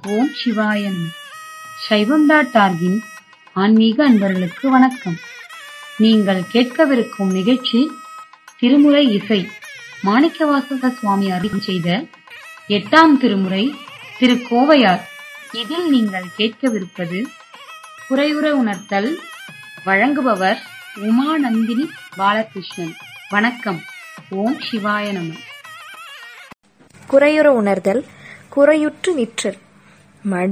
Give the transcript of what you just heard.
ஓம் சிவாய நம சைவம் டாட் ஆர்கின் ஆன்மீக அன்பர்களுக்கு வணக்கம் நீங்கள் கேட்கவிருக்கும் நிகழ்ச்சி திருமுறை இசை மாணிக்கவாசக சுவாமி அருள் செய்த எட்டாம் திருமுறை திருக்கோவையார் இதில் நீங்கள் கேட்கவிருப்பது குறையுற உணர்த்தல் வழங்குபவர் உமாநந்தினி பாலகிருஷ்ணன் வணக்கம் ஓம் சிவாய நம குறையுற உணர்தல் குறையுற்று நிற்றல் மடி